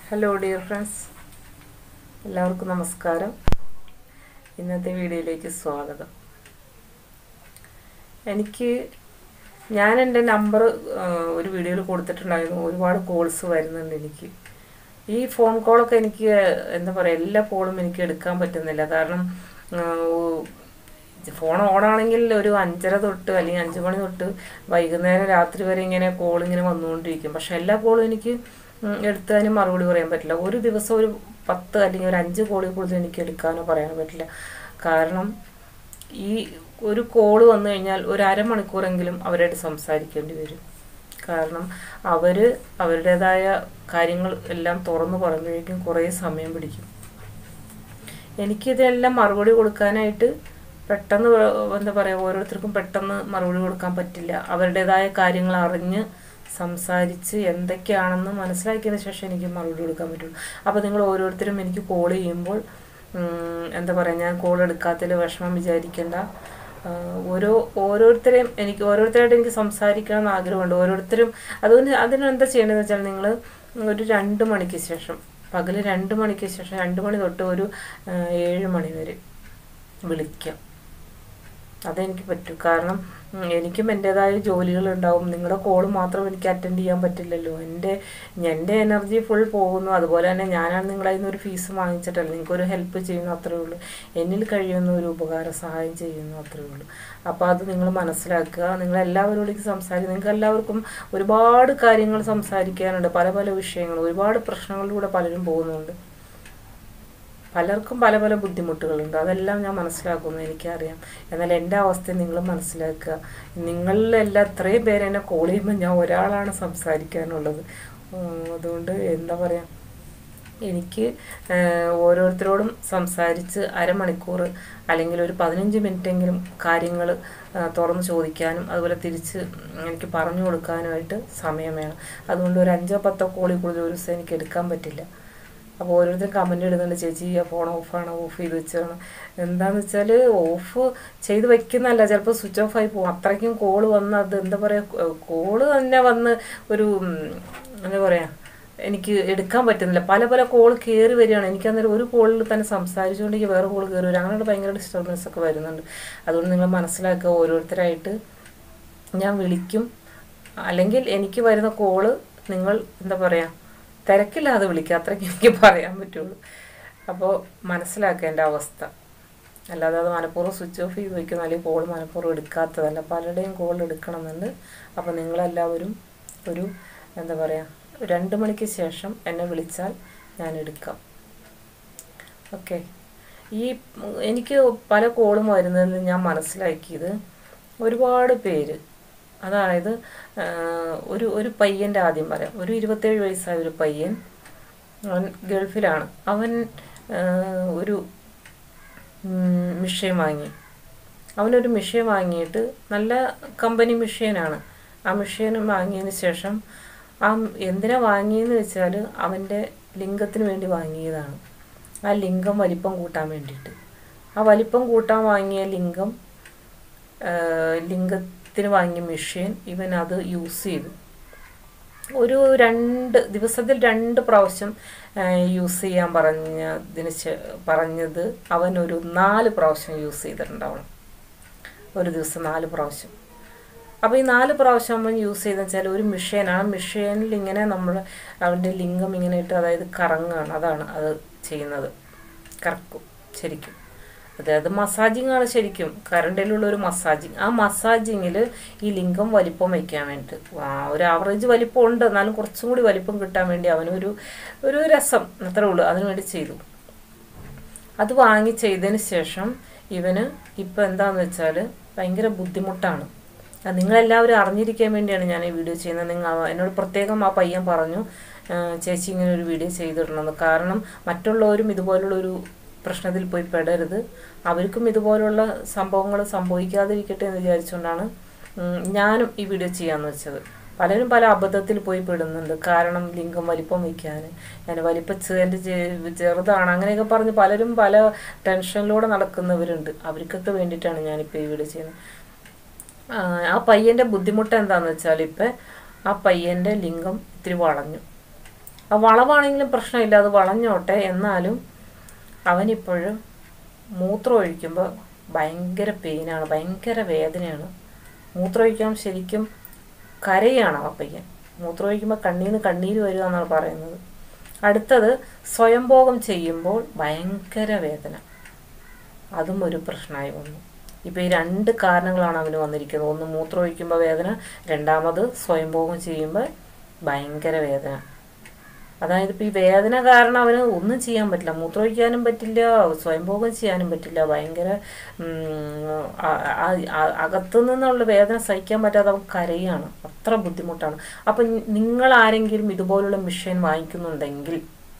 hello dear friends എല്ലാവർക്കും നമസ്കാരം ഇന്നത്തെ വീഡിയോയിലേക്ക് സ്വാഗതം എനിക്ക് ഞാൻ എൻ്റെ നമ്പർ ഒരു വീഡിയോയിൽ കൊടുത്തിട്ടുണ്ടായിരുന്നു ഒരുപാട് കോൾസ് വരുന്നുണ്ട് എനിക്ക് ഈ ഫോൺ കോളൊക്കെ എനിക്ക് എന്താ പറയുക എല്ലാ കോളും എനിക്ക് എടുക്കാൻ പറ്റുന്നില്ല കാരണം ഫോൺ ഓണാണെങ്കിൽ ഒരു അഞ്ചര തൊട്ട് അല്ലെങ്കിൽ അഞ്ച് മണി തൊട്ട് വൈകുന്നേരം രാത്രി വരെ ഇങ്ങനെ കോൾ ഇങ്ങനെ വന്നുകൊണ്ടിരിക്കും പക്ഷെ എല്ലാ കോളും എനിക്ക് ഉം, എടുത്തതിന് മറുപടി പറയാൻ പറ്റില്ല ഒരു ദിവസം ഒരു പത്ത് അല്ലെങ്കിൽ ഒരു അഞ്ച് കോളിൽ കൂടുതൽ എനിക്ക് എടുക്കാനോ പറയാനോ പറ്റില്ല കാരണം ഈ ഒരു കോള് വന്നു കഴിഞ്ഞാൽ ഒരു അരമണിക്കൂറെങ്കിലും അവരായിട്ട് സംസാരിക്കേണ്ടി വരും കാരണം അവർ അവരുടേതായ കാര്യങ്ങൾ എല്ലാം തുറന്നു പറയുമ്പോഴേക്കും കുറേ സമയം പിടിക്കും എനിക്കിതെല്ലാം മറുപടി കൊടുക്കാനായിട്ട് പെട്ടെന്ന് വ- എന്താ പറയുക ഓരോരുത്തർക്കും പെട്ടെന്ന് മറുപടി കൊടുക്കാൻ പറ്റില്ല അവരുടേതായ കാര്യങ്ങൾ അറിഞ്ഞ് സംസാരിച്ച് എന്തൊക്കെയാണെന്ന് മനസ്സിലാക്കിയതിന് ശേഷം എനിക്ക് മറുപടി കൊടുക്കാൻ പറ്റുള്ളൂ അപ്പോൾ നിങ്ങൾ ഓരോരുത്തരും എനിക്ക് കോൾ ചെയ്യുമ്പോൾ ഉം, എന്താ പറയുക ഞാൻ കോൾ എടുക്കാത്തതിൽ വിഷമം വിചാരിക്കേണ്ട ആ, ഓരോ ഓരോരുത്തരെയും എനിക്ക് ഓരോരുത്തരായിട്ട് എനിക്ക് സംസാരിക്കണം എന്ന് ആഗ്രഹമുണ്ട് ഓരോരുത്തരും അതുകൊണ്ട് അതിനെന്താ ചെയ്യേണ്ടതെന്ന് വെച്ചാൽ നിങ്ങൾ ഒരു രണ്ട് മണിക്ക് ശേഷം പകൽ രണ്ട് മണിക്ക് ശേഷം രണ്ട് മണി തൊട്ട് ഒരു ആ, ഏഴ് മണി വരെ വിളിക്കാം അതെനിക്ക് പറ്റും കാരണം ഉം, എനിക്കും എൻ്റെതായ ജോലികളുണ്ടാവും നിങ്ങളുടെ കോൾ മാത്രം എനിക്ക് അറ്റൻഡ് ചെയ്യാൻ പറ്റില്ലല്ലോ എൻ്റെ എൻ്റെ എനർജി ഫുൾ പോകുന്നു അതുപോലെ തന്നെ ഞാനാണ് നിങ്ങളതിൽ നിന്ന് ഒരു ഫീസ് വാങ്ങിച്ചിട്ടല്ല നിങ്ങൾക്കൊരു ഹെൽപ്പ് ചെയ്യുന്നു അത്രേ ഉള്ളൂ എന്നിൽ കഴിയുന്ന ഒരു ഉപകാര സഹായം ചെയ്യുന്നു അത്രേ ഉള്ളൂ അപ്പോൾ അത് നിങ്ങൾ മനസ്സിലാക്കുക നിങ്ങൾ എല്ലാവരോടേക്ക് സംസാരിക്കുക നിങ്ങൾക്ക് എല്ലാവർക്കും ഒരുപാട് കാര്യങ്ങൾ സംസാരിക്കാനുണ്ട് പല പല വിഷയങ്ങൾ ഒരുപാട് പ്രശ്നങ്ങളിലൂടെ പലരും പോകുന്നുണ്ട് പലർക്കും പല പല ബുദ്ധിമുട്ടുകളുണ്ട് അതെല്ലാം ഞാൻ മനസ്സിലാക്കുന്നു എനിക്കറിയാം എന്നാൽ എൻ്റെ അവസ്ഥ നിങ്ങൾ മനസ്സിലാക്കുക നിങ്ങളിലെല്ലാം ഇത്രയും പേര് എന്നെ കോൾ ചെയ്യുമ്പോൾ ഞാൻ ഒരാളാണ് സംസാരിക്കാനുള്ളത് ഉം, അതുകൊണ്ട് എന്താ പറയുക എനിക്ക് ഏഹ്, ഓരോരുത്തരോടും സംസാരിച്ച് അരമണിക്കൂർ അല്ലെങ്കിൽ ഒരു പതിനഞ്ച് മിനിറ്റെങ്കിലും കാര്യങ്ങൾ തുറന്ന് ചോദിക്കാനും അതുപോലെ തിരിച്ച് എനിക്ക് പറഞ്ഞു കൊടുക്കാനുമായിട്ട് സമയം വേണം അതുകൊണ്ട് ഒരു അഞ്ചോ പത്തോ കോളിൽ കൂടുതൽ ഒരു ദിവസം എനിക്ക് എടുക്കാൻ പറ്റില്ല അപ്പോൾ ഓരോരുത്തരും കമൻ്റ് ഇടുന്നുണ്ട് ചേച്ചി ആ ഫോൺ ഓഫാണ് ഓഫ് ചെയ്ത് വെച്ചാണ് എന്താന്ന് വെച്ചാൽ ഓഫ് ചെയ്ത് വെക്കുന്നതല്ല ചിലപ്പോൾ സ്വിച്ച് ഓഫ് ആയി പോകും അത്രയ്ക്കും കോള് വന്ന് അത് എന്താ പറയുക കോള് തന്നെ വന്ന് ഒരു ഉം, എന്താ പറയുക എനിക്ക് എടുക്കാൻ പറ്റുന്നില്ല പല പല കോൾ കയറി വരികയാണ് എനിക്ക് അന്നേരം ഒരു കോളിൽ തന്നെ സംസാരിച്ചുകൊണ്ടെങ്കിൽ വേറെ കോൾ കയറി വരും അങ്ങനെയുള്ള ഭയങ്കര ഡിസ്റ്റർബൻസ് ഒക്കെ വരുന്നുണ്ട് അതുകൊണ്ട് നിങ്ങൾ മനസ്സിലാക്കുക ഓരോരുത്തരായിട്ട് ഞാൻ വിളിക്കും അല്ലെങ്കിൽ എനിക്ക് വരുന്ന കോള് നിങ്ങൾ എന്താ പറയുക തിരക്കില്ലാതെ വിളിക്കുക അത്രയ്ക്ക് എനിക്ക് പറയാൻ പറ്റുള്ളൂ അപ്പോൾ മനസ്സിലാക്കുക എൻ്റെ അവസ്ഥ അല്ലാതെ അത് മനഃപൂർവ്വം സ്വിച്ച് ഓഫ് ചെയ്ത് വയ്ക്കുന്ന അല്ലെങ്കിൽ കോൾ മനഃപൂർവ്വം എടുക്കാത്തതല്ല പലരുടെയും കോൾ എടുക്കണമെന്നുണ്ട് അപ്പോൾ നിങ്ങളെല്ലാവരും ഒരു എന്താ പറയുക രണ്ട് മണിക്ക് ശേഷം എന്നെ വിളിച്ചാൽ ഞാൻ എടുക്കാം ഓക്കെ ഈ ഉം, എനിക്ക് പല കോളും വരുന്നതിൽ ഞാൻ മനസ്സിലാക്കിയത് ഒരുപാട് പേര് അതായത് ആ, ഒരു ഒരു പയ്യൻ്റെ ആദ്യം പറയാം ഒരു ഇരുപത്തേഴ് വയസ്സായ ഒരു പയ്യൻ അവൻ ഗൾഫിലാണ് അവൻ ആ, ഒരു ഉം, മിഷ്യൻ വാങ്ങി അവനൊരു മിഷ്യൻ വാങ്ങിയിട്ട് നല്ല കമ്പനി മിഷ്യനാണ് ആ മിഷ്യൻ വാങ്ങിയതിന് ശേഷം ആ എന്തിനാ വാങ്ങിയെന്ന് വെച്ചാൽ അവൻ്റെ ലിംഗത്തിന് വേണ്ടി വാങ്ങിയതാണ് ആ ലിംഗം വലിപ്പം കൂട്ടാൻ വേണ്ടിയിട്ട് ആ വലിപ്പം കൂട്ടാൻ വാങ്ങിയ ലിംഗം ആ, ലിംഗത്തിന് വാങ്ങിയ മെഷീൻ ഇവൻ അത് യൂസ് ചെയ്തു ഒരു രണ്ട് ദിവസത്തിൽ രണ്ട് പ്രാവശ്യം യൂസ് ചെയ്യാൻ പറഞ്ഞതിന് ശേ- പറഞ്ഞത് അവൻ ഒരു നാല് പ്രാവശ്യം യൂസ് ചെയ്തിട്ടുണ്ടാവണം ഒരു ദിവസം നാല് പ്രാവശ്യം അപ്പോൾ ഈ നാല് പ്രാവശ്യം അവൻ യൂസ് ചെയ്തെന്ന് വെച്ചാൽ ഒരു മിഷീനാണ് മിഷീനിൽ ഇങ്ങനെ നമ്മൾ അവൻ്റെ ലിംഗം ഇങ്ങനെ ഇട്ട് അതായത് കറങ്ങുകയാണ് അതാണ് അത് ചെയ്യുന്നത് കറക്കും ശരിക്കും അതായത് മസാജിങ് ആണ് ശരിക്കും കറണ്ടിലുള്ള ഒരു മസാജിങ് ആ മസാജിങ്ങിൽ ഈ ലിംഗം വലിപ്പം വയ്ക്കാൻ വേണ്ടിയിട്ട് ആ, ഒരു ആവറേജ് വലിപ്പം ഉണ്ട് എന്നാലും കുറച്ചും കൂടി വലിപ്പം കിട്ടാൻ വേണ്ടി അവനൊരു ഒരു രസം അത്രേ ഉള്ളൂ അതിനു വേണ്ടി ചെയ്തു അത് വാങ്ങി ചെയ്തതിന് ശേഷം ഇവന് ഇപ്പം എന്താന്ന് വെച്ചാൽ ഭയങ്കര ബുദ്ധിമുട്ടാണ് അത് നിങ്ങളെല്ലാവരും അറിഞ്ഞിരിക്കാൻ വേണ്ടിയാണ് ഞാൻ ഈ വീഡിയോ ചെയ്യുന്നത് നിങ്ങൾ എന്നോട് പ്രത്യേകം ആ പയ്യൻ പറഞ്ഞു "ആ, ചേച്ചി ഇങ്ങനെ ഒരു വീഡിയോ ചെയ്തിടണമെന്ന് കാരണം മറ്റുള്ളവരും ഇതുപോലുള്ളൊരു പ്രശ്നത്തിൽ പോയി പെടരുത് അവർക്കും ഇതുപോലുള്ള സംഭവങ്ങൾ സംഭവിക്കാതിരിക്കട്ടെ എന്ന് വിചാരിച്ചുകൊണ്ടാണ് ഉം, ഞാനും ഈ വീഡിയോ ചെയ്യാമെന്ന് വെച്ചത് പലരും പല അബദ്ധത്തിൽ പോയി പെടുന്നുണ്ട് കാരണം ലിംഗം വലിപ്പം വയ്ക്കാൻ ഞാൻ വലിപ്പച്ച് എൻ്റെ ചെ- ചെറുതാണ് അങ്ങനെയൊക്കെ പറഞ്ഞ് പലരും പല ടെൻഷനിലൂടെ നടക്കുന്നവരുണ്ട് അവർക്കൊക്കെ വേണ്ടിയിട്ടാണ് ഞാനിപ്പോൾ ഈ വീഡിയോ ചെയ്യുന്നത് ആ, ആ പയ്യൻ്റെ ബുദ്ധിമുട്ട് എന്താന്ന് വെച്ചാൽ ഇപ്പം ആ പയ്യൻ്റെ ലിംഗം ഇത്തിരി വളഞ്ഞു ആ വളവാണെങ്കിലും പ്രശ്നമില്ല അത് വളഞ്ഞോട്ടെ എന്നാലും അവനിപ്പോഴും മൂത്രം ഒഴിക്കുമ്പോൾ ഭയങ്കര പെയിനാണ് ഭയങ്കര വേദനയാണ് മൂത്രം ഒഴിക്കാൻ ശരിക്കും കരയാണ് ആ പയ്യൻ മൂത്രം ഒഴിക്കുമ്പോൾ കണ്ണീന്ന് നിന്ന് കണ്ണീര് വരിക എന്നാണ് പറയുന്നത് അടുത്തത് സ്വയംഭോഗം ചെയ്യുമ്പോൾ ഭയങ്കര വേദന അതും ഒരു പ്രശ്നമായി വന്നു ഇപ്പോൾ ഈ രണ്ട് കാരണങ്ങളാണ് അവന് വന്നിരിക്കുന്നത് ഒന്ന് മൂത്രം ഒഴിക്കുമ്പോൾ വേദന രണ്ടാമത് സ്വയംഭോഗം ചെയ്യുമ്പോൾ ഭയങ്കര വേദന അതായത് ഇപ്പോൾ ഈ വേദന കാരണം അവന് ഒന്നും ചെയ്യാൻ പറ്റില്ല മൂത്രമൊഴിക്കാനും പറ്റില്ല സ്വയംഭോഗം ചെയ്യാനും പറ്റില്ല ഭയങ്കര ഉം, ആ- ആ- ആ- അകത്തു നിന്നുള്ള വേദന സഹിക്കാൻ പറ്റാതെ അവൻ കരയാണ് അത്ര ബുദ്ധിമുട്ടാണ് അപ്പം നിങ്ങൾ ആരെങ്കിലും ഇതുപോലുള്ള മിഷൻ വാങ്ങിക്കുന്നുണ്ടെങ്കിൽ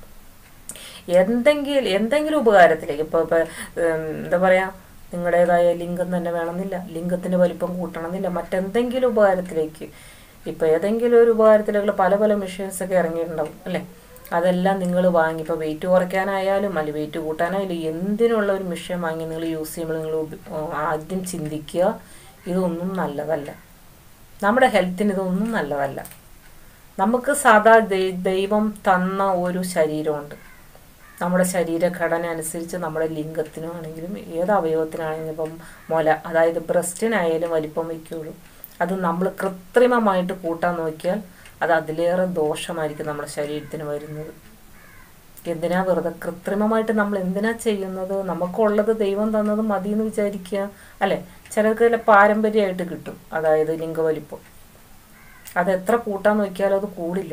എന്തെങ്കിലും എന്തെങ്കിലും ഉപകാരത്തിലേക്ക് ഇപ്പോൾ ഇപ്പോൾ എന്താ പറയുക നിങ്ങളുടേതായ ലിംഗം തന്നെ വേണമെന്നില്ല ലിംഗത്തിൻ്റെ വലിപ്പം കൂട്ടണമെന്നില്ല മറ്റെന്തെങ്കിലും ഉപകാരത്തിലേക്ക് ഇപ്പോൾ ഏതെങ്കിലും ഒരു ഉപകാരത്തിലേക്കുള്ള പല പല മെഷീൻസ് ഒക്കെ ഇറങ്ങിയിട്ടുണ്ടാവും അല്ലേ അതെല്ലാം നിങ്ങൾ വാങ്ങി ഇപ്പോൾ വെയിറ്റ് കുറയ്ക്കാനായാലും അല്ലെങ്കിൽ വെയിറ്റ് കൂട്ടാനായാലും എന്തിനുള്ള ഒരു മെഷീൻ വാങ്ങി നിങ്ങൾ യൂസ് ചെയ്യുമ്പോൾ നിങ്ങൾ ഉപ- ആദ്യം ചിന്തിക്കുക ഇതൊന്നും നല്ലതല്ല നമ്മുടെ ഹെൽത്തിന് ഇതൊന്നും നല്ലതല്ല നമുക്ക് സാധാ ദൈ- ദൈവം തന്ന ഒരു ശരീരമുണ്ട് നമ്മുടെ ശരീരഘടന അനുസരിച്ച് നമ്മുടെ ലിംഗത്തിനാണെങ്കിലും ഏത് അവയവത്തിനാണെങ്കിലും ഇപ്പം മുല അതായത് ബ്രസ്റ്റിനായാലും വലിപ്പം വയ്ക്കുള്ളൂ അത് നമ്മൾ കൃത്രിമമായിട്ട് കൂട്ടാൻ നോക്കിയാൽ അത് അതിലേറെ ദോഷമായിരിക്കും നമ്മുടെ ശരീരത്തിന് വരുന്നത് എന്തിനാ വെറുതെ കൃത്രിമമായിട്ട് നമ്മൾ എന്തിനാ ചെയ്യുന്നത് നമുക്കുള്ളത് ദൈവം തന്നത് മതി എന്ന് വിചാരിക്കുക അല്ലെ ചിലർക്ക് ചില പാരമ്പര്യമായിട്ട് കിട്ടും അതായത് ലിംഗവലിപ്പം അത് എത്ര കൂട്ടാൻ നോക്കിയാലും അത് കൂടില്ല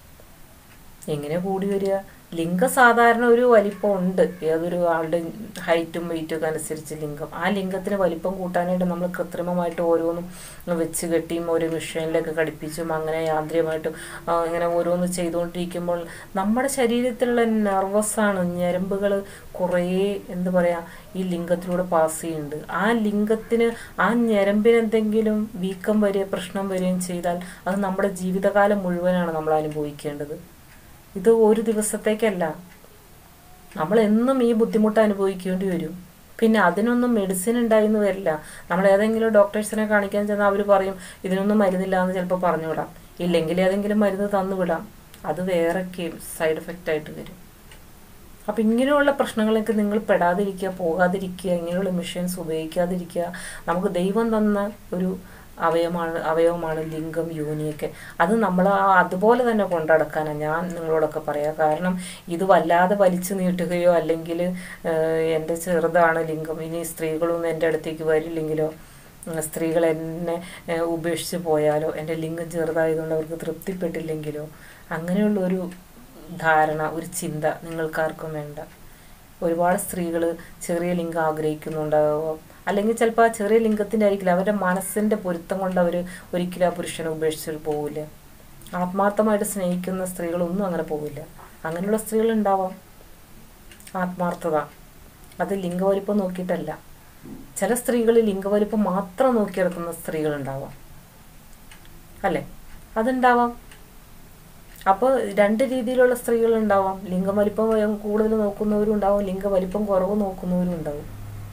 എങ്ങനെ കൂടി വരിക ലിംഗം സാധാരണ ഒരു വലിപ്പം ഉണ്ട് ഏതൊരു ആളുടെ ഹൈറ്റും വെയിറ്റും ഒക്കെ അനുസരിച്ച് ലിംഗം ആ ലിംഗത്തിന് വലിപ്പം കൂട്ടാനായിട്ട് നമ്മൾ കൃത്രിമമായിട്ട് ഓരോന്നും വെച്ച് കെട്ടിയും ഓരോ മെഷീനിലൊക്കെ ഘടിപ്പിച്ചും അങ്ങനെ യാന്ത്രികമായിട്ടും ആ, ഇങ്ങനെ ഓരോന്ന് ചെയ്തുകൊണ്ടിരിക്കുമ്പോൾ നമ്മുടെ ശരീരത്തിലുള്ള നെർവസാണ് ഞരമ്പുകൾ കുറേ എന്താ പറയുക ഈ ലിംഗത്തിലൂടെ പാസ് ചെയ്യുന്നുണ്ട് ആ ലിംഗത്തിന് ആ ഞരമ്പിന് എന്തെങ്കിലും വീക്കം വരിക പ്രശ്നം വരികയും ചെയ്താൽ അത് നമ്മുടെ ജീവിതകാലം മുഴുവനാണ് നമ്മൾ അനുഭവിക്കേണ്ടത് ഇത് ഒരു ദിവസത്തേക്കല്ല നമ്മൾ എന്നും ഈ ബുദ്ധിമുട്ട് അനുഭവിക്കേണ്ടി വരും പിന്നെ അതിനൊന്നും മെഡിസിൻ ഉണ്ടായിന്ന് വരില്ല നമ്മൾ ഏതെങ്കിലും ഡോക്ടേഴ്സിനെ കാണിക്കാൻ ചെന്നാൽ അവർ പറയും ഇതിനൊന്നും മരുന്നില്ല എന്ന് ചിലപ്പോൾ പറഞ്ഞു വിടാം ഇല്ലെങ്കിൽ ഏതെങ്കിലും മരുന്ന് തന്നു വിടാം അത് വേറെ സൈഡ് എഫക്റ്റ് ആയിട്ട് വരും അപ്പം ഇങ്ങനെയുള്ള പ്രശ്നങ്ങളൊക്കെ നിങ്ങൾ പെടാതിരിക്കുക പോകാതിരിക്കുക ഇങ്ങനെയുള്ള മെഷീൻസ് ഉപയോഗിക്കാതിരിക്കുക നമുക്ക് ദൈവം തന്ന ഒരു അവയവമാണ് അവയവമാണ് ലിംഗം യോനിയൊക്കെ അത് നമ്മൾ ആ അതുപോലെ തന്നെ കൊണ്ടടക്കാനാണ് ഞാൻ നിങ്ങളോടൊക്കെ പറയാം കാരണം ഇത് വല്ലാതെ വലിച്ചു നീട്ടുകയോ അല്ലെങ്കിൽ എൻ്റെ ചെറുതാണ് ലിംഗം ഇനി സ്ത്രീകളൊന്നും എൻ്റെ അടുത്തേക്ക് വരില്ലെങ്കിലോ ഉം, സ്ത്രീകൾ എന്നെ ഏഹ്, ഉപേക്ഷിച്ച് പോയാലോ എൻ്റെ ലിംഗം ചെറുതായതുകൊണ്ട് അവർക്ക് തൃപ്തിപ്പെട്ടില്ലെങ്കിലോ അങ്ങനെയുള്ള ഒരു ധാരണ ഒരു ചിന്ത നിങ്ങൾക്കാർക്കും വേണ്ട ഒരുപാട് സ്ത്രീകൾ ചെറിയ ലിംഗം ആഗ്രഹിക്കുന്നുണ്ടാവും അല്ലെങ്കിൽ ചിലപ്പോൾ ആ ചെറിയ ലിംഗത്തിൻ്റെ ആയിരിക്കില്ല അവരുടെ മനസ്സിൻ്റെ പൊരുത്തം കൊണ്ട് അവർ ഒരിക്കലും ആ പുരുഷനെ ഉപേക്ഷിച്ചിട്ട് പോകില്ല ആത്മാർത്ഥമായിട്ട് സ്നേഹിക്കുന്ന സ്ത്രീകളൊന്നും അങ്ങനെ പോകില്ല അങ്ങനെയുള്ള സ്ത്രീകൾ ഉണ്ടാവാം ആത്മാർത്ഥത അത് ലിംഗവലിപ്പം നോക്കിയിട്ടല്ല ചില സ്ത്രീകൾ ലിംഗവലിപ്പം മാത്രം നോക്കി നടക്കുന്ന സ്ത്രീകളുണ്ടാവാം അല്ലേ അതുണ്ടാവാം അപ്പോൾ രണ്ട് രീതിയിലുള്ള സ്ത്രീകളുണ്ടാവാം ലിംഗവലിപ്പം കൂടുതൽ നോക്കുന്നവരും ഉണ്ടാവും ലിംഗവലിപ്പം കുറവ് നോക്കുന്നവരും ഉണ്ടാവും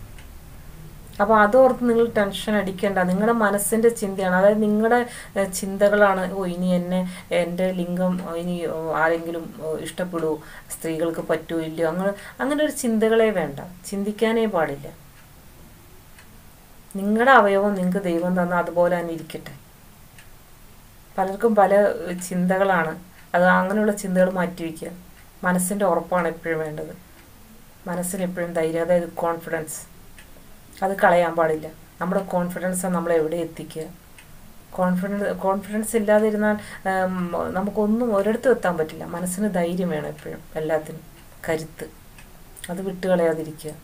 അപ്പോൾ അതോർത്ത് നിങ്ങൾ ടെൻഷൻ അടിക്കേണ്ട നിങ്ങളുടെ മനസ്സിൻ്റെ ചിന്തയാണ് അതായത് നിങ്ങളുടെ ഏഹ്, ചിന്തകളാണ് ഓ ഇനി എന്നെ എൻ്റെ ലിംഗം ഓ, ഇനി ഓ, ആരെങ്കിലും ഓ, ഇഷ്ടപ്പെടുമോ സ്ത്രീകൾക്ക് പറ്റുമോ ഇല്ലയോ അങ്ങനെ അങ്ങനെ ഒരു ചിന്തകളെ വേണ്ട ചിന്തിക്കാനേ പാടില്ല നിങ്ങളുടെ അവയവം നിങ്ങൾക്ക് ദൈവം തന്ന അതുപോലെ തന്നെ ഇരിക്കട്ടെ പലർക്കും പല ഏഹ്, ചിന്തകളാണ് അത് അങ്ങനെയുള്ള ചിന്തകൾ മാറ്റിവെക്കുക മനസ്സിൻ്റെ ഉറപ്പാണ് എപ്പോഴും വേണ്ടത് മനസ്സിന് എപ്പോഴും ധൈര്യം അതായത് കോൺഫിഡൻസ് അത് കളയാൻ പാടില്ല നമ്മുടെ കോൺഫിഡൻസ് നമ്മൾ എവിടെ എത്തിക്കുക കോൺഫിഡൻസ് കോൺഫിഡൻസ് ഇല്ലാതിരുന്നാൽ ഉം, നമുക്കൊന്നും ഒരിടത്തും എത്താൻ പറ്റില്ല മനസ്സിന് ധൈര്യം വേണം എപ്പോഴും എല്ലാത്തിനും കരുത്ത് അത് വിട്ടുകളയാതിരിക്കുക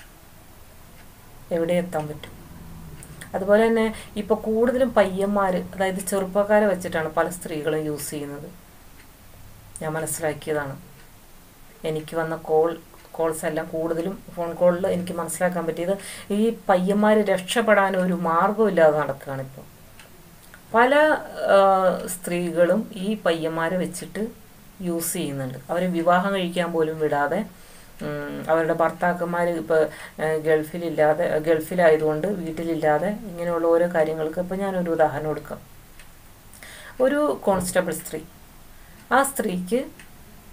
എവിടെ എത്താൻ പറ്റും അതുപോലെ തന്നെ ഇപ്പോൾ കൂടുതലും പയ്യന്മാർ അതായത് ചെറുപ്പക്കാരെ വെച്ചിട്ടാണ് പല സ്ത്രീകളും യൂസ് ചെയ്യുന്നത് ഞാൻ മനസ്സിലാക്കിയതാണ് എനിക്ക് വന്ന കോൾ കോൾസ് എല്ലാം കൂടുതലും ഫോൺ കോളിൽ എനിക്ക് മനസ്സിലാക്കാൻ പറ്റിയത് ഈ പയ്യന്മാർ രക്ഷപ്പെടാൻ ഒരു മാർഗമില്ലാതെ നടക്കുകയാണ് ഇപ്പോൾ പല ആ, സ്ത്രീകളും ഈ പയ്യന്മാരെ വെച്ചിട്ട് യൂസ് ചെയ്യുന്നുണ്ട് അവരെ വിവാഹം കഴിക്കാൻ പോലും വിടാതെ ഉം, അവരുടെ ഭർത്താക്കന്മാർ ഇപ്പോൾ ഗൾഫിലില്ലാതെ ഗൾഫിലായതുകൊണ്ട് വീട്ടിലില്ലാതെ ഇങ്ങനെയുള്ള ഓരോ കാര്യങ്ങൾക്ക് ഇപ്പോൾ ഞാനൊരു ഉദാഹരണം കൊടുക്കാം ഒരു കോൺസ്റ്റബിൾ സ്ത്രീ ആ സ്ത്രീക്ക്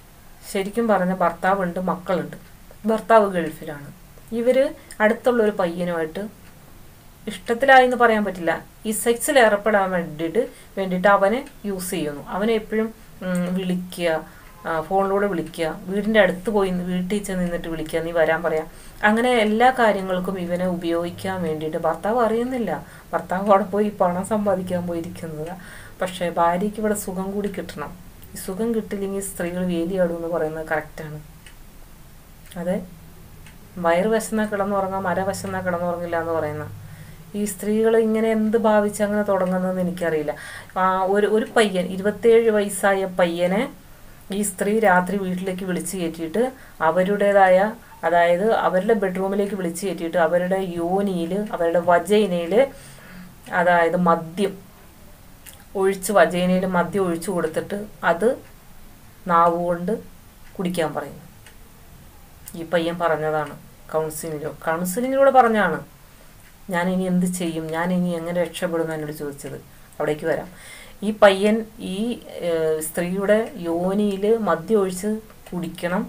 ശരിക്കും പറഞ്ഞ ഭർത്താവുണ്ട് മക്കളുണ്ട് ഭർത്താവ് ഗൾഫിലാണ് ഇവര് അടുത്തുള്ള ഒരു പയ്യനുമായിട്ട് ഇഷ്ടത്തിലായി എന്ന് പറയാൻ പറ്റില്ല ഈ സെക്സിൽ ഏർപ്പെടാൻ വേണ്ടിയിട്ട് വേണ്ടിയിട്ട് അവനെ യൂസ് ചെയ്യുന്നു അവനെ എപ്പോഴും ഉം, വിളിക്കുക ആ, ഫോണിലൂടെ വിളിക്കുക വീടിൻ്റെ അടുത്ത് പോയി നി- വീട്ടിൽ ചെന്ന് നിന്നിട്ട് വിളിക്കുക നീ വരാൻ പറയാം അങ്ങനെ എല്ലാ കാര്യങ്ങൾക്കും ഇവനെ ഉപയോഗിക്കാൻ വേണ്ടിയിട്ട് ഭർത്താവ് അറിയുന്നില്ല ഭർത്താവ് അവിടെ പോയി പണം സമ്പാദിക്കാൻ പോയിരിക്കുന്നത് പക്ഷേ ഭാര്യയ്ക്ക് ഇവിടെ സുഖം കൂടി കിട്ടണം ഈ സുഖം കിട്ടില്ലെങ്കിൽ സ്ത്രീകൾ വേലിയാടും എന്ന് പറയുന്നത് കറക്റ്റാണ് അതെ വയറ് വിശന്നാ കിടന്നുറങ്ങാം മര വിശന്നാ കിടന്നുറങ്ങില്ല എന്ന് പറയുന്ന ഈ സ്ത്രീകൾ ഇങ്ങനെ എന്ത് ഭാവിച്ച് അങ്ങനെ തുടങ്ങുന്നതെന്ന് എനിക്കറിയില്ല ആ ഒരു ഒരു പയ്യൻ ഇരുപത്തേഴ് വയസ്സായ പയ്യനെ ഈ സ്ത്രീ രാത്രി വീട്ടിലേക്ക് വിളിച്ചു കയറ്റിയിട്ട് അവരുടേതായ അതായത് അവരുടെ ബെഡ്റൂമിലേക്ക് വിളിച്ചു കയറ്റിയിട്ട് അവരുടെ യോനിയിൽ അവരുടെ വജൈനയിൽ അതായത് മദ്യം ഒഴിച്ച് വജൈനയിൽ മദ്യം ഒഴിച്ചു കൊടുത്തിട്ട് അത് നാവ് കൊണ്ട് കുടിക്കാൻ പറയുന്നു ഈ പയ്യൻ പറഞ്ഞതാണ് കൗൺസിലിലോ കൗൺസിലിങ്ങിലൂടെ പറഞ്ഞാണ് ഞാൻ ഇനി എന്ത് ചെയ്യും ഞാൻ ഇനി എങ്ങനെ രക്ഷപ്പെടും എന്നോട് ചോദിച്ചത് അവിടേക്ക് വരാം ഈ പയ്യൻ ഈ ഏഹ്, സ്ത്രീയുടെ യോനിയിൽ മദ്യം ഒഴിച്ച് കുടിക്കണം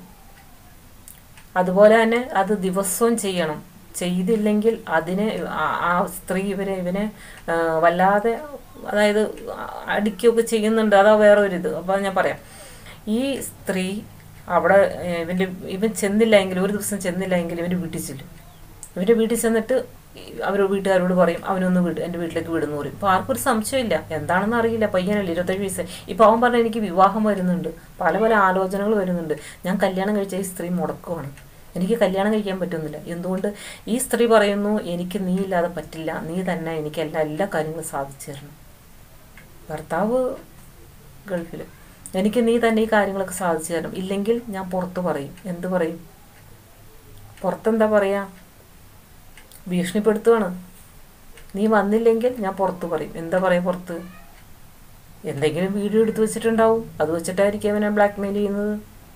അതുപോലെ തന്നെ അത് ദിവസവും ചെയ്യണം ചെയ്തില്ലെങ്കിൽ അതിനെ ആ- ആ സ്ത്രീ ഇവരെ ഇവനെ ആ, വല്ലാതെ അതായത് അടിക്കുകയൊക്കെ ചെയ്യുന്നുണ്ട് അതാ വേറെ ഒരു ഇത് അപ്പോൾ ഞാൻ പറയാം ഈ സ്ത്രീ അവിടെ ഏ, ഇവൻ്റെ ഇവൻ ചെന്നില്ലെങ്കിൽ ഒരു ദിവസം ചെന്നില്ലെങ്കിൽ ഇവൻ്റെ വീട്ടിൽ ചെല്ലും ഇവൻ്റെ വീട്ടിൽ ചെന്നിട്ട് അവർ വീട്ടുകാരോട് പറയും അവനൊന്ന് വീട് എൻ്റെ വീട്ടിലേക്ക് വിടുന്നു പറയും ഇപ്പോൾ ആർക്കും ഒരു സംശയമില്ല എന്താണെന്ന് അറിയില്ല പയ്യനല്ലേ ഇരുപത്തേഴ് വയസ്സ് ഇപ്പോൾ അവൻ പറഞ്ഞ എനിക്ക് വിവാഹം വരുന്നുണ്ട് പല പല ആലോചനകൾ വരുന്നുണ്ട് ഞാൻ കല്യാണം കഴിച്ച ഈ സ്ത്രീ മുടക്കുവാണ് എനിക്ക് കല്യാണം കഴിക്കാൻ പറ്റുന്നില്ല എന്തുകൊണ്ട് ഈ സ്ത്രീ പറയുന്നു എനിക്ക് നീ ഇല്ലാതെ പറ്റില്ല നീ തന്നെ എനിക്ക് എല്ലാ എല്ലാ കാര്യങ്ങളും സാധിച്ചു തരണം ഭർത്താവ് ഗൾഫിൽ എനിക്ക് നീ തന്നെ ഈ കാര്യങ്ങളൊക്കെ സാധിച്ചു തരണം ഇല്ലെങ്കിൽ ഞാൻ പുറത്ത് പറയും എന്ത് പറയും പുറത്തെന്താ പറയാ ഭീഷണിപ്പെടുത്തുവാണ് നീ വന്നില്ലെങ്കിൽ ഞാൻ പുറത്ത് പറയും എന്താ പറയാ പുറത്ത് എന്തെങ്കിലും വീഡിയോ എടുത്ത് വെച്ചിട്ടുണ്ടാവും അത് വെച്ചിട്ടായിരിക്കും അവനെ ബ്ലാക്ക് മെയിൽ ചെയ്യുന്നത്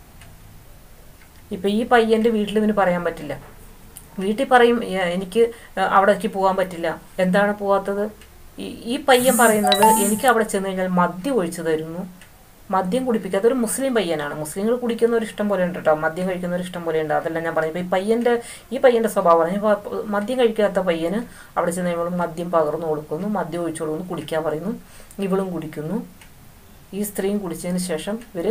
ഇപ്പൊ ഈ പയ്യന്റെ വീട്ടിൽ ഇവന് പറയാൻ പറ്റില്ല വീട്ടിൽ പറയും "ഏ, എനിക്ക് അവിടേക്ക് പോകാൻ പറ്റില്ല എന്താണ് പോവാത്തത് ഈ ഈ പയ്യൻ പറയുന്നത് എനിക്ക് അവിടെ ചെന്ന് കഴിഞ്ഞാൽ മദ്യം ഒഴിച്ചു തരുന്നു മദ്യം കുടിപ്പിക്കാത്ത ഒരു മുസ്ലിം പയ്യനാണ് മുസ്ലിങ്ങൾ കുടിക്കുന്ന ഒരു ഇഷ്ടം പോലെ ഉണ്ട് കേട്ടോ മദ്യം കഴിക്കുന്ന ഒരു ഇഷ്ടം പോലെ ഉണ്ട് അതല്ല ഞാൻ പറഞ്ഞത് ഈ പയ്യന്റെ ഈ പയ്യന്റെ സ്വഭാവമാണ് ഇപ്പൊ മദ്യം കഴിക്കാത്ത പയ്യന് അവിടെ ചെന്ന് കഴിയുമ്പോൾ മദ്യം പകർന്നു കൊടുക്കുന്നു മദ്യം ഒഴിച്ചു കൊടുക്കുന്നു കുടിക്കാൻ പറയുന്നു ഇവളും കുടിക്കുന്നു ഈ സ്ത്രീയും കുടിച്ചതിന് ശേഷം ഇവര്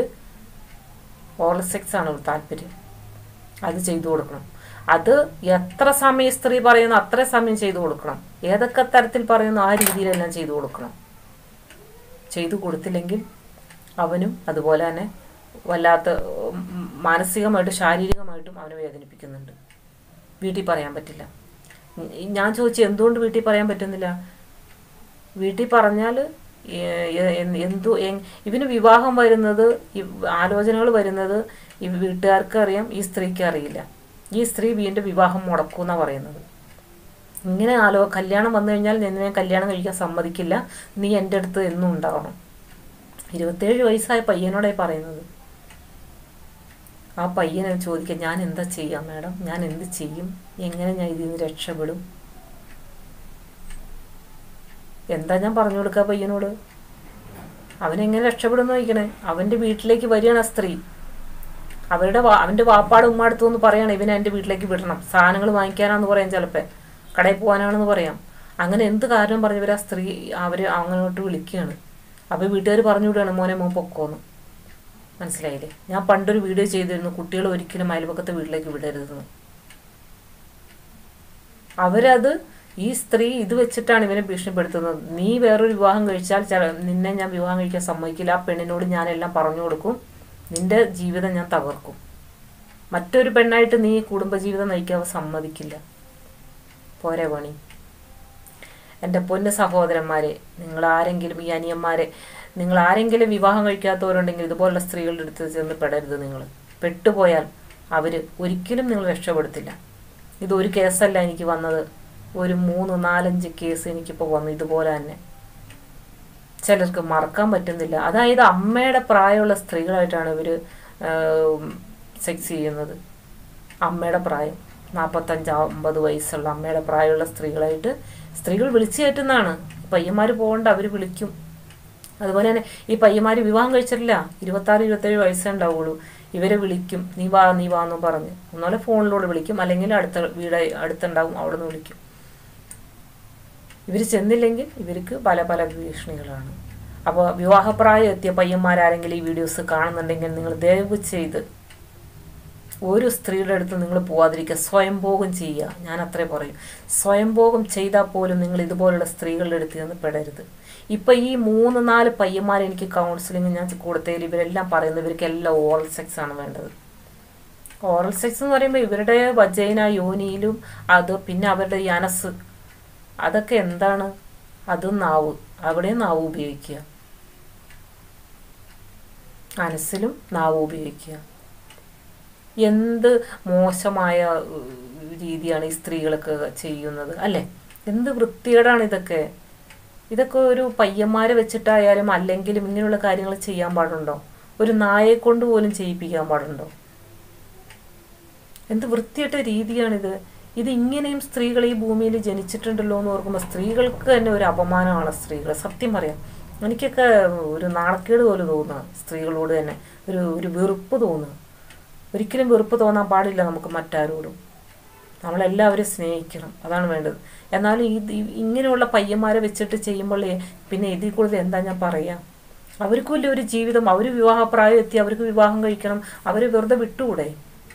ഓറൽ സെക്സ് ആണ് താല്പര്യം അത് ചെയ്തു കൊടുക്കണം അത് എത്ര സമയം സ്ത്രീ പറയുന്നു അത്ര സമയം ചെയ്തു കൊടുക്കണം ഏതൊക്കെ തരത്തിൽ പറയുന്നു ആ രീതിയിലെല്ലാം ചെയ്തു കൊടുക്കണം ചെയ്തു കൊടുത്തില്ലെങ്കിൽ അവനും അതുപോലെ തന്നെ വല്ലാത്ത ഉം, മാനസികമായിട്ടും ശാരീരികമായിട്ടും അവനെ വേദനിപ്പിക്കുന്നുണ്ട് വീട്ടിൽ പറയാൻ പറ്റില്ല ഉം, ഞാൻ ചോദിച്ചു എന്തുകൊണ്ട് വീട്ടിൽ പറയാൻ പറ്റുന്നില്ല വീട്ടിൽ പറഞ്ഞാൽ എന്തോ എ- ഇവന് വിവാഹം വരുന്നത് ആലോചനകൾ വരുന്നത് ഈ വീട്ടുകാർക്ക് അറിയാം ഈ സ്ത്രീക്ക് അറിയില്ല ഈ സ്ത്രീ വീണ്ടും വിവാഹം മുടക്കൂന്നാ പറയുന്നത് ഇങ്ങനെ ആലോ കല്യാണം വന്നു കഴിഞ്ഞാൽ നിന്നെ ഞാൻ കല്യാണം കഴിക്കാൻ സമ്മതിക്കില്ല നീ എൻ്റെ അടുത്ത് എന്നും ഉണ്ടാവണം ഇരുപത്തേഴ് വയസ്സായ പയ്യനോടായി പറയുന്നത് ആ പയ്യനെ ചോദിക്കാം ഞാൻ എന്താ ചെയ്യാം മാഡം ഞാൻ എന്ത് ചെയ്യും എങ്ങനെ ഞാൻ ഇതിൽ നിന്ന് രക്ഷപ്പെടും എന്താ ഞാൻ പറഞ്ഞു കൊടുക്കുക പയ്യനോട് അവനെങ്ങനെ രക്ഷപ്പെടുന്നു ചോദിക്കണേ അവന്റെ വീട്ടിലേക്ക് വരികയാണ് ആ സ്ത്രീ അവരുടെ വാ- അവന്റെ വാപ്പാട് ഉമ്മാടുത്തു എന്ന് പറയണം ഇവനെ എൻ്റെ വീട്ടിലേക്ക് വിടണം സാധനങ്ങൾ വാങ്ങിക്കാനാന്ന് പറയാം ചിലപ്പോൾ കടയിൽ പോകാനാണെന്ന് പറയാം അങ്ങനെ എന്ത് കാരണം പറഞ്ഞവർ ആ സ്ത്രീ അവര് അങ്ങോട്ട് വിളിക്കുകയാണ് അപ്പോൾ വീട്ടുകാർ പറഞ്ഞു വിടുകയാണ് മോനെ മോൻ പൊക്കോന്ന് മനസ്സിലായില്ലേ ഞാൻ പണ്ടൊരു വീഡിയോ ചെയ്തിരുന്നു കുട്ടികൾ ഒരിക്കലും അയൽപക്കത്തെ വീട്ടിലേക്ക് വിടരുതെന്ന് അവരത് ഈ സ്ത്രീ ഇത് വെച്ചിട്ടാണ് ഇവനെ ഭീഷണിപ്പെടുത്തുന്നത് നീ വേറൊരു വിവാഹം കഴിച്ചാൽ ചില നിന്നെ ഞാൻ വിവാഹം കഴിക്കാൻ സമ്മതിക്കില്ല ആ പെണ്ണിനോട് ഞാനെല്ലാം പറഞ്ഞു കൊടുക്കും നിന്റെ ജീവിതം ഞാൻ തകർക്കും മറ്റൊരു പെണ്ണായിട്ട് നീ കുടുംബജീവിതം നയിക്കാൻ അവ സമ്മതിക്കില്ല പോരെ പണി എൻ്റെ പൊന്ന് സഹോദരന്മാരെ നിങ്ങൾ ആരെങ്കിലും ഈ അനിയന്മാരെ നിങ്ങൾ ആരെങ്കിലും വിവാഹം കഴിക്കാത്തവരുണ്ടെങ്കിൽ ഇതുപോലുള്ള സ്ത്രീകളുടെ അടുത്ത് ചെന്ന് പെടരുത് നിങ്ങൾ പെട്ടുപോയാൽ അവർ ഒരിക്കലും നിങ്ങൾ രക്ഷപ്പെടുത്തില്ല ഇത് ഒരു കേസല്ല എനിക്ക് വന്നത് ഒരു മൂന്ന് നാലഞ്ച് കേസ് എനിക്കിപ്പോൾ വന്നു ഇതുപോലെ തന്നെ ചിലർക്ക് മറക്കാൻ പറ്റുന്നില്ല അതായത് അമ്മയുടെ പ്രായമുള്ള സ്ത്രീകളായിട്ടാണ് ഇവർ സെക്സ് ചെയ്യുന്നത് അമ്മയുടെ പ്രായം നാൽപ്പത്തഞ്ച് അമ്പത് വയസ്സുള്ള അമ്മയുടെ പ്രായമുള്ള സ്ത്രീകളായിട്ട് സ്ത്രീകൾ വിളിച്ചു കയറ്റുന്നതാണ് പയ്യന്മാർ പോകണ്ട അവർ വിളിക്കും അതുപോലെ തന്നെ ഈ പയ്യന്മാർ വിവാഹം കഴിച്ചിട്ടില്ല ഇരുപത്താറ് ഇരുപത്തേഴ് വയസ്സേ ഉണ്ടാവുള്ളൂ ഇവരെ വിളിക്കും നീ വാ നീ വാ എന്ന് പറഞ്ഞ് ഒന്നുപോലെ ഫോണിലൂടെ വിളിക്കും അല്ലെങ്കിൽ അടുത്ത വീട് അടുത്തുണ്ടാവും അവിടെ നിന്ന് വിളിക്കും ഇവർ ചെന്നില്ലെങ്കിൽ ഇവർക്ക് പല പല ഭീഷണികളാണ് അപ്പോൾ വിവാഹപ്രായം എത്തിയ പയ്യന്മാരാരെങ്കിലും ഈ വീഡിയോസ് കാണുന്നുണ്ടെങ്കിൽ നിങ്ങൾ ദയവ് ചെയ്ത് ഒരു സ്ത്രീയുടെ അടുത്ത് നിങ്ങൾ പോവാതിരിക്കുക സ്വയംഭോഗം ചെയ്യുക ഞാൻ അത്രേ പറയും സ്വയംഭോഗം ചെയ്താൽ പോലും നിങ്ങൾ ഇതുപോലുള്ള സ്ത്രീകളുടെ അടുത്ത് നിന്ന് പെടരുത് ഇപ്പൊ ഈ മൂന്ന് നാല് പയ്യന്മാർ എനിക്ക് കൗൺസിലിംഗ് ഞാൻ കൊടുത്തതിൽ ഇവരെല്ലാം പറയുന്നത് ഇവർക്കെല്ലാം ഓറൽ സെക്സ് ആണ് വേണ്ടത് ഓറൽ സെക്സ് എന്ന് പറയുമ്പോൾ ഇവരുടെ വജൈന യോനിയിലും അത് പിന്നെ അവരുടെ ഈ അനസ് അതൊക്കെ എന്താണ് അത് നാവ് അവിടെ നാവ് ഉപയോഗിക്കുക അനസിലും നാവ് ഉപയോഗിക്കുക എന്ത് മോശമായ ഉം, രീതിയാണ് ഈ സ്ത്രീകളൊക്കെ ചെയ്യുന്നത് അല്ലേ എന്ത് വൃത്തികേടാണ് ഇതൊക്കെ ഇതൊക്കെ ഒരു പയ്യന്മാരെ വെച്ചിട്ടായാലും അല്ലെങ്കിലും ഇങ്ങനെയുള്ള കാര്യങ്ങൾ ചെയ്യാൻ പാടുണ്ടോ ഒരു നായെ കൊണ്ട് പോലും ചെയ്യിപ്പിക്കാൻ പാടുണ്ടോ എന്ത് വൃത്തിയായിട്ട രീതിയാണിത് ഇത് ഇങ്ങനെയും സ്ത്രീകൾ ഈ ഭൂമിയിൽ ജനിച്ചിട്ടുണ്ടല്ലോ എന്ന് ഓർക്കുമ്പോൾ സ്ത്രീകൾക്ക് തന്നെ ഒരു അപമാനമാണ് സ്ത്രീകൾ സത്യം പറയാം എനിക്കൊക്കെ ഒരു നാണക്കേട് പോലെ തോന്നുക സ്ത്രീകളോട് തന്നെ ഒരു ഒരു വെറുപ്പ് തോന്നുക ഒരിക്കലും വെറുപ്പ് തോന്നാൻ പാടില്ല നമുക്ക് മറ്റാരോടും നമ്മളെല്ലാവരും സ്നേഹിക്കണം അതാണ് വേണ്ടത് എന്നാലും ഇത് ഈ- ഇങ്ങനെയുള്ള പയ്യന്മാരെ വെച്ചിട്ട് ചെയ്യുമ്പോൾ പിന്നെ ഇതിൽ കൂടുതൽ എന്താ ഞാൻ പറയാ അവർക്കും ഇല്ല ഒരു ജീവിതം അവർ വിവാഹപ്രായം എത്തി അവർക്ക് വിവാഹം കഴിക്കണം അവർ വെറുതെ വിട്ടുകൂടെ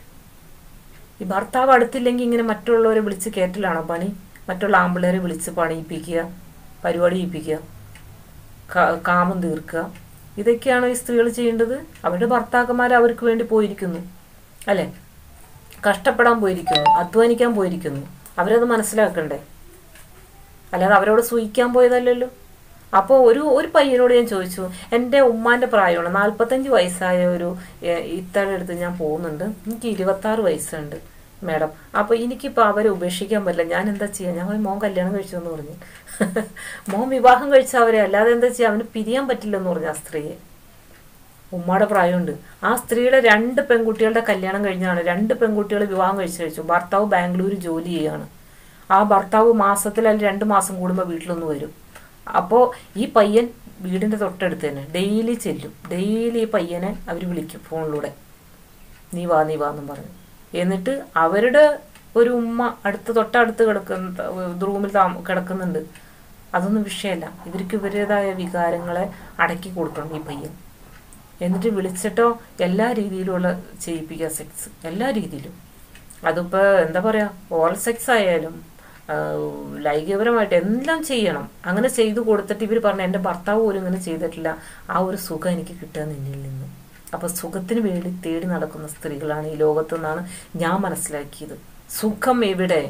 ഈ ഭർത്താവ് അടുത്തില്ലെങ്കിൽ ഇങ്ങനെ മറ്റുള്ളവരെ വിളിച്ച് കയറ്റലാണോ പണി മറ്റുള്ള ആമ്പിള്ളേരെ വിളിച്ച് പണിയിപ്പിക്കുക പരിപാടി ചെയ്യിപ്പിക്കുക കാ- കാമം തീർക്കുക ഇതൊക്കെയാണോ ഈ സ്ത്രീകൾ ചെയ്യേണ്ടത് അവരുടെ ഭർത്താക്കന്മാർ അവർക്ക് വേണ്ടി പോയിരിക്കുന്നു അല്ലേ കഷ്ടപ്പെടാൻ പോയിരിക്കുന്നു അധ്വാനിക്കാൻ പോയിരിക്കുന്നു അവരത് മനസ്സിലാക്കണ്ടേ അല്ലാതെ അവരോട് സൂഹിക്കാൻ പോയതല്ലല്ലോ അപ്പോൾ ഒരു ഒരു പയ്യനോട് ഞാൻ ചോദിച്ചു എൻ്റെ ഉമ്മാൻ്റെ പ്രായമാണ് നാൽപ്പത്തഞ്ച് വയസ്സായ ഒരു ഏഹ്, ഇത്തയുടെ അടുത്ത് ഞാൻ പോകുന്നുണ്ട് എനിക്ക് ഇരുപത്താറ് വയസ്സുണ്ട് മാഡം അപ്പോൾ എനിക്കിപ്പോൾ അവരെ ഉപേക്ഷിക്കാൻ പറ്റില്ല ഞാൻ എന്താ ചെയ്യുക ഞാൻ പറഞ്ഞു, മോൻ കല്യാണം കഴിച്ചു എന്ന് പറഞ്ഞു മോൻ വിവാഹം കഴിച്ച അവരെ അല്ലാതെ എന്താ ചെയ്യുക അവന് പിരിയാൻ പറ്റില്ലെന്ന് പറഞ്ഞു ആ സ്ത്രീയെ ഉമ്മയുടെ പ്രായമുണ്ട് ആ സ്ത്രീയുടെ രണ്ട് പെൺകുട്ടികളുടെ കല്യാണം കഴിഞ്ഞാണ് രണ്ട് പെൺകുട്ടികൾ വിവാഹം കഴിച്ചു കഴിച്ചു ഭർത്താവ് ബാംഗ്ലൂർ ജോലി ചെയ്യാണ് ആ ഭർത്താവ് മാസത്തിൽ അല്ലെങ്കിൽ രണ്ട് മാസം കൂടുമ്പോൾ വീട്ടിലൊന്ന് വരും അപ്പോൾ ഈ പയ്യൻ വീടിൻ്റെ തൊട്ടടുത്ത് തന്നെ ഡെയിലി ചെല്ലും ഡെയിലി ഈ പയ്യനെ അവർ വിളിക്കും ഫോണിലൂടെ നീ വാ നീ വാ എന്നും പറഞ്ഞു എന്നിട്ട് അവരുടെ ഒരു ഉമ്മ അടുത്ത് തൊട്ടടുത്ത് കിടക്കുന്ന റൂമിൽ താമ കിടക്കുന്നുണ്ട് അതൊന്നും വിഷയമല്ല ഇവർക്ക് ഇവരുടേതായ വികാരങ്ങളെ അടക്കി കൊടുക്കണം ഈ പയ്യൻ എന്നിട്ട് വിളിച്ചിട്ടോ എല്ലാ രീതിയിലുള്ള ചെയ്യിപ്പിക്കുക സെക്സ് എല്ലാ രീതിയിലും അതിപ്പോൾ എന്താ പറയുക ഓൾ സെക്സ് ആയാലും ആ, ലൈംഗികപരമായിട്ട് എല്ലാം ചെയ്യണം അങ്ങനെ ചെയ്തു കൊടുത്തിട്ട് ഇവർ പറഞ്ഞു എൻ്റെ ഭർത്താവ് പോലും ഇങ്ങനെ ചെയ്തിട്ടില്ല ആ ഒരു സുഖം എനിക്ക് കിട്ടുക നിന്നിൽ നിന്ന് അപ്പൊ സുഖത്തിന് വേണ്ടി തേടി നടക്കുന്ന സ്ത്രീകളാണ് ഈ ലോകത്തു നിന്നാണ് ഞാൻ മനസ്സിലാക്കിയത് സുഖം എവിടെ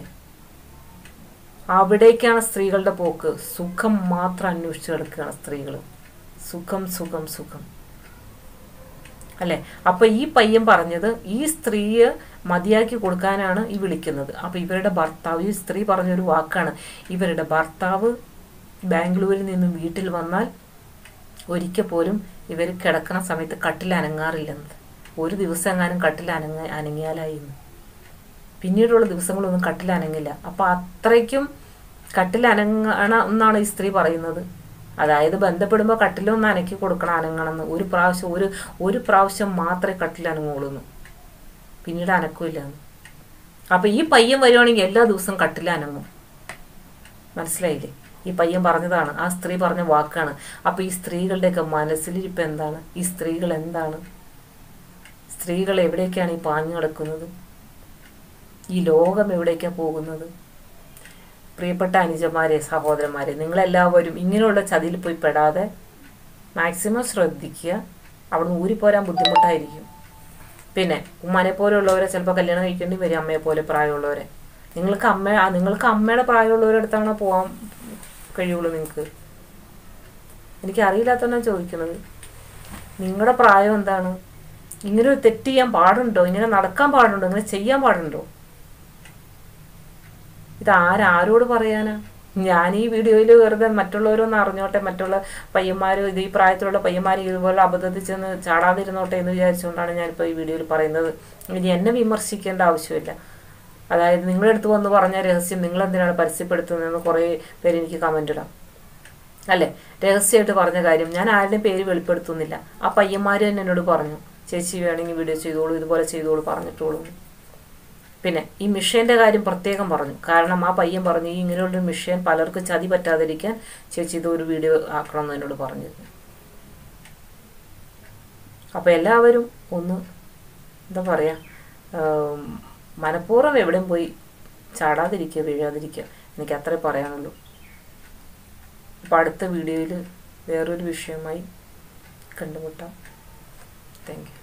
അവിടേക്കാണ് സ്ത്രീകളുടെ പോക്ക് സുഖം മാത്രം അന്വേഷിച്ച് കിടക്കുകയാണ് സ്ത്രീകൾ സുഖം സുഖം സുഖം അല്ലെ അപ്പൊ ഈ പയ്യൻ പറഞ്ഞത് ഈ സ്ത്രീയെ മതിയാക്കി കൊടുക്കാനാണ് ഈ വിളിക്കുന്നത് അപ്പൊ ഇവരുടെ ഭർത്താവ് ഈ സ്ത്രീ പറഞ്ഞൊരു വാക്കാണ് ഇവരുടെ ഭർത്താവ് ബാംഗ്ലൂരിൽ നിന്നും വീട്ടിൽ വന്നാൽ ഒരിക്കൽ പോലും ഇവർ കിടക്കണ സമയത്ത് കട്ടിൽ അനങ്ങാറില്ലെന്ന് ഒരു ദിവസം എങ്ങാനും കട്ടിൽ അനങ്ങ അനങ്ങിയാലായിരുന്നു പിന്നീടുള്ള ദിവസങ്ങളൊന്നും കട്ടിൽ അനങ്ങില്ല അപ്പൊ അത്രയ്ക്കും കട്ടിൽ അനങ്ങണ എന്നാണ് ഈ സ്ത്രീ പറയുന്നത് അതായത് ബന്ധപ്പെടുമ്പോൾ കട്ടിലൊന്ന് അനക്കി കൊടുക്കണം അനങ്ങണമെന്ന് ഒരു പ്രാവശ്യം ഒരു ഒരു പ്രാവശ്യം മാത്രമേ കട്ടിൽ അനങ്ങുള്ളൂ പിന്നീട് അനക്കില്ലെന്ന് അപ്പൊ ഈ പയ്യൻ വരുവാണെങ്കിൽ എല്ലാ ദിവസവും കട്ടിൽ അനങ്ങും മനസ്സിലായില്ലേ ഈ പയ്യൻ പറഞ്ഞതാണ് ആ സ്ത്രീ പറഞ്ഞ വാക്കാണ് അപ്പൊ ഈ സ്ത്രീകളുടെയൊക്കെ മനസ്സിലിരിപ്പ് എന്താണ് ഈ സ്ത്രീകൾ എന്താണ് സ്ത്രീകൾ എവിടേക്കാണ് ഈ പാഞ്ഞു കിടക്കുന്നത് ഈ ലോകം എവിടേക്കാണ് പോകുന്നത് പ്രിയപ്പെട്ട അനുജന്മാരെ സഹോദരന്മാരെ നിങ്ങളെല്ലാവരും ഇങ്ങനെയുള്ള ചതിയിൽ പോയി പെടാതെ മാക്സിമം ശ്രദ്ധിക്കുക അവിടുന്ന് ഊരിപ്പോരാൻ ബുദ്ധിമുട്ടായിരിക്കും പിന്നെ ഉമ്മാനെ പോലെയുള്ളവരെ ചിലപ്പോൾ കല്യാണം കഴിക്കേണ്ടി വരും അമ്മയെ പോലെ പ്രായമുള്ളവരെ നിങ്ങൾക്ക് അമ്മ ആ, നിങ്ങൾക്ക് അമ്മയുടെ പ്രായമുള്ളവരുടെ അടുത്താണ് പോകാൻ കഴിയുള്ളൂ നിങ്ങൾക്ക് എനിക്ക് അറിയില്ലാത്തതാണ് ചോദിക്കുന്നത് നിങ്ങളുടെ പ്രായം എന്താണ് ഇങ്ങനെ ഒരു തെറ്റ് ചെയ്യാൻ പാടുണ്ടോ ഇങ്ങനെ നടക്കാൻ പാടുണ്ടോ ഇങ്ങനെ ചെയ്യാൻ പാടുണ്ടോ ഇത് ആരാരോട് പറയാനാ ഞാൻ ഈ വീഡിയോയിൽ വെറുതെ മറ്റുള്ളവരൊന്ന് അറിഞ്ഞോട്ടെ മറ്റുള്ള പയ്യന്മാർ ഇത് ഈ പ്രായത്തിലുള്ള പയ്യന്മാർ ഇതുപോലെ അബദ്ധത്തിൽ ചെന്ന് ചാടാതിരുന്നോട്ടെ എന്ന് വിചാരിച്ചുകൊണ്ടാണ് ഞാനിപ്പോൾ ഈ വീഡിയോയിൽ പറയുന്നത് ഇനി എന്നെ വിമർശിക്കേണ്ട ആവശ്യമില്ല അതായത് നിങ്ങളുടെ അടുത്ത് വന്ന് പറഞ്ഞ രഹസ്യം നിങ്ങൾ എന്തിനാണ് പരസ്യപ്പെടുത്തുന്നതെന്ന് കുറേ പേര് എനിക്ക് കമൻ്റ് ഇടാം അല്ലേ രഹസ്യമായിട്ട് പറഞ്ഞ കാര്യം ഞാൻ ആരുടെയും പേര് വെളിപ്പെടുത്തുന്നില്ല ആ പയ്യന്മാർ തന്നെ എന്നോട് പറഞ്ഞു ചേച്ചി വേണമെങ്കിൽ വീഡിയോ ചെയ്തോളൂ ഇതുപോലെ ചെയ്തോളൂ പറഞ്ഞിട്ടോളൂ പിന്നെ ഈ മിഷേൻ്റെ കാര്യം പ്രത്യേകം പറഞ്ഞു കാരണം ആ പയ്യൻ പറഞ്ഞു ഈ ഇങ്ങനെയുള്ളൊരു മിഷൻ പലർക്കും ചതി പറ്റാതിരിക്കാൻ ചേച്ചി ഇതൊരു വീഡിയോ ആക്കണമെന്ന് എന്നോട് പറഞ്ഞിരുന്നു അപ്പോൾ എല്ലാവരും ഒന്ന് എന്താ പറയുക മനഃപൂർവ്വം എവിടെയും പോയി ചാടാതിരിക്കുക വീഴാതിരിക്കുക എനിക്ക് അത്രേ പറയാനുള്ളൂ അപ്പോൾ അടുത്ത വീഡിയോയിൽ വേറൊരു വിഷയമായി കണ്ടുമുട്ടാം താങ്ക് യു